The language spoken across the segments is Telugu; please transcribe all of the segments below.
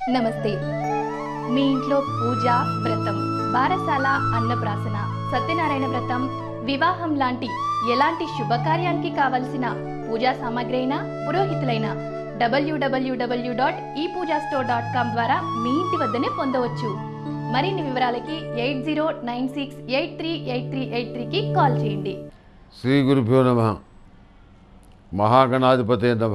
నమస్తే మీ ఇంట్లో పూజ వ్రతం బారసాల అన్నప్రాసన సత్యనారాయణ వ్రతం వివాహం లాంటి ఎలాంటి శుభకార్యానికి కావలసిన పూజా సామాగ్రి అయినా పురోహితులైన డబ్ల్యూడబ్ల్యూడబ్ల్యూ డాట్ ఈ పూజా స్టోర్ డాట్ కామ్ ద్వారా మీ ఇంటి వద్దనే పొందవచ్చు మరిన్ని వివరాలకి eight zero nine six eight three eight three eight త్రీకి కాల్ చేయండి శ్రీ గురుభ్యో నమ మహాగణాధిపతే నమ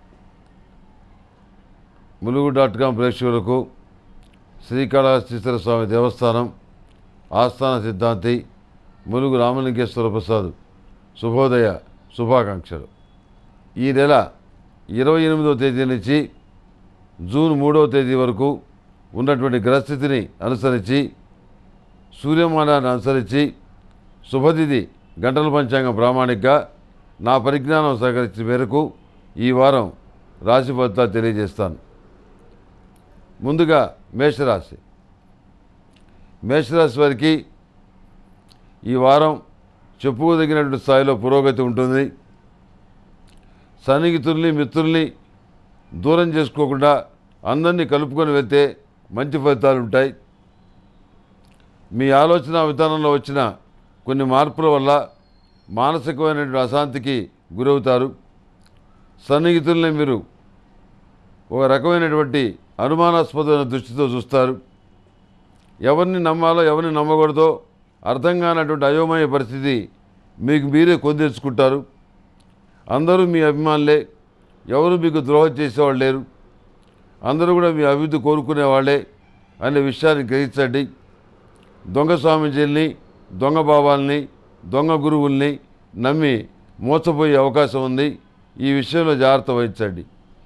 ములుగు డాట్ కాం ప్రేక్షకులకు శ్రీకాళహస్తీశ్వర స్వామి దేవస్థానం ఆస్థాన సిద్ధాంతి ములుగు రామలింగేశ్వర ప్రసాద్ శుభోదయ శుభాకాంక్షలు ఈ నెల ఇరవై ఎనిమిదవ తేదీ నుంచి జూన్ మూడవ తేదీ వరకు ఉన్నటువంటి గ్రహస్థితిని అనుసరించి సూర్యమానాన్ని అనుసరించి శుభతిథి గంటల పంచాంగం ప్రామాణికగా నా పరిజ్ఞానం సహకరించిన మేరకు ఈ వారం రాశి ఫలితాలు తెలియజేస్తాను ముందుగా మేషరాశి మేషరాశి వారికి ఈ వారం చెప్పుకోదగినటువంటి స్థాయిలో పురోగతి ఉంటుంది సన్నిహితుల్ని మిత్రుల్ని దూరం చేసుకోకుండా అందరినీ కలుపుకొని వెళ్తే మంచి ఫలితాలు ఉంటాయి మీ ఆలోచన విధానంలో వచ్చిన కొన్ని మార్పుల వల్ల మానసికమైనటువంటి అశాంతికి గురవుతారు సన్నిహితుల్ని మీరు ఒక రకమైనటువంటి అనుమానాస్పదమైన దృష్టితో చూస్తారు ఎవరిని నమ్మాలో ఎవరిని నమ్మకూడదో అర్థం కానటువంటి అయోమయ పరిస్థితి మీకు మీరే కొందెచ్చుకుంటారు అందరూ మీ అభిమానులే ఎవరు మీకు ద్రోహం చేసేవాళ్ళు లేరు అందరూ కూడా మీ అభివృద్ధి కోరుకునే వాళ్ళే అనే విషయాన్ని గ్రహించండి దొంగ స్వామీజీల్ని దొంగ బాబాల్ని దొంగ గురువుల్ని నమ్మి మోసపోయే అవకాశం ఉంది ఈ విషయంలో జాగ్రత్త వహించండి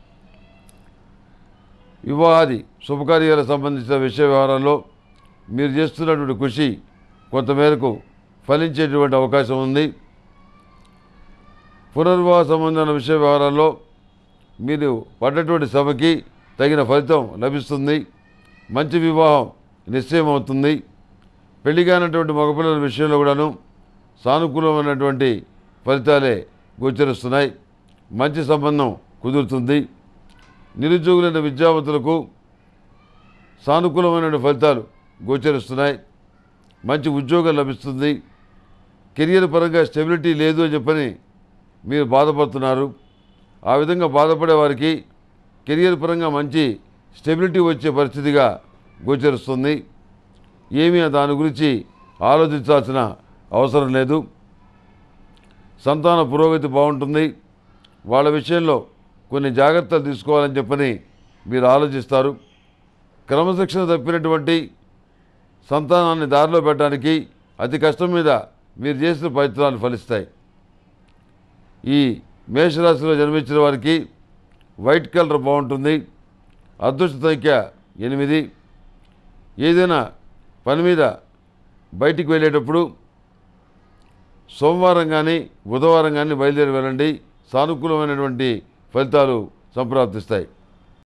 వివాహాది శుభకార్యాలకు సంబంధించిన విషయ వ్యవహారాల్లో మీరు చేస్తున్నటువంటి కృషి కొంతమేరకు ఫలించేటువంటి అవకాశం ఉంది పునర్వివాహ సంబంధమైన విషయ వ్యవహారాల్లో మీరు పడ్డటువంటి శ్రమకి తగిన ఫలితం లభిస్తుంది మంచి వివాహం నిశ్చయం అవుతుంది పెళ్లి కానటువంటి మగపిల్లల విషయంలో కూడాను సానుకూలమైనటువంటి ఫలితాలే గోచరిస్తున్నాయి మంచి సంబంధం కుదురుతుంది నిరుద్యోగులైన విద్యావంతులకు సానుకూలమైన ఫలితాలు గోచరిస్తున్నాయి మంచి ఉద్యోగం లభిస్తుంది కెరియర్ పరంగా స్టెబిలిటీ లేదు అని చెప్పని మీరు బాధపడుతున్నారు ఆ విధంగా బాధపడే వారికి కెరియర్ పరంగా మంచి స్టెబిలిటీ వచ్చే పరిస్థితిగా గోచరిస్తుంది ఏమీ దాని గురించి ఆలోచించాల్సిన అవసరం లేదు సంతాన పురోగతి బాగుంటుంది వాళ్ళ విషయంలో కొన్ని జాగ్రత్తలు తీసుకోవాలని చెప్పని మీరు ఆలోచిస్తారు క్రమశిక్షణ తప్పినటువంటి సంతానాన్ని దారిలో పెట్టడానికి అతి కష్టం మీద మీరు చేసిన ప్రయత్నాలు ఫలిస్తాయి ఈ మేషరాశిలో జన్మించిన వారికి వైట్ కలర్ బాగుంటుంది అదృష్ట సంఖ్య ఎనిమిది ఏదైనా పని మీద బయటికి వెళ్ళేటప్పుడు సోమవారం కానీ బుధవారం కానీ బయలుదేరి వెళ్ళండి సానుకూలమైనటువంటి ఫలితాలు సంప్రాప్తిస్తాయి